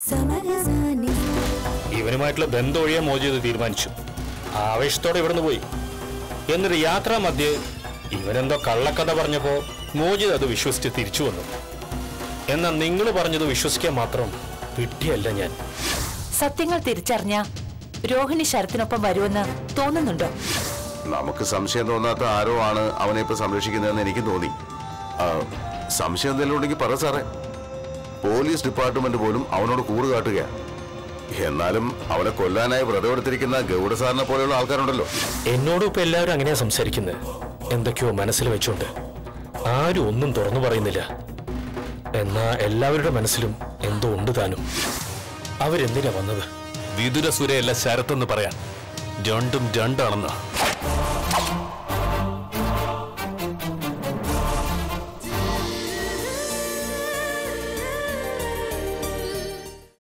സമരസാനി ഇവനുമായിട്ടുള്ള ബന്ധം ഒഴിയാൻ മോചിത് തീരുമാനിച്ചു ആവേശത്തോടെ ഇവിടുന്ന് പോയി എന്നിട്ട് യാത്രാ മധ്യേ ഇവനെന്തോ കള്ളക്കഥ പറഞ്ഞപ്പോ മോചിത് അത് വിശ്വസിച്ച് തിരിച്ചു വന്നു എന്നാൽ നിങ്ങൾ പറഞ്ഞത് വിശ്വസിക്കാൻ മാത്രം വിട്ടിയല്ല ഞാൻ സത്യങ്ങൾ തിരിച്ചറിഞ്ഞ രോഹിണി ശരത്തിനൊപ്പം വരുമെന്ന് തോന്നുന്നുണ്ടോ നമുക്ക് സംശയം തോന്നാത്ത ആരോ ആണ് അവനെ ഇപ്പൊ സംരക്ഷിക്കുന്നതെന്ന് എനിക്ക് തോന്നി ആ, സംശയം എന്തെങ്കിലും ഉണ്ടെങ്കിൽ പറ സാറേ പോലീസ് ഡിപ്പാർട്ട്മെന്റ് പോലും അവനോട് കൂറ് കാട്ടുകയാണ് എന്നാലും അവനെ കൊല്ലാനായി വ്രതമെടുത്തിരിക്കുന്ന ഗൗഡ സാറിനെ പോലെയുള്ള ആൾക്കാരുണ്ടല്ലോ എന്നോടും ഇപ്പൊ എല്ലാവരും അങ്ങനെയാ സംസാരിക്കുന്നത് എന്തൊക്കെയോ മനസ്സിൽ വെച്ചോണ്ട് ആരും ഒന്നും തുറന്നു പറയുന്നില്ല എന്നാ എല്ലാവരുടെ മനസ്സിലും എന്തോ ഉണ്ട് താനും അവരെന്തിനാ വന്നത് വിതുരസുരയല്ല ശരത്തെന്ന് പറയാൻ രണ്ടും രണ്ടാണെന്ന്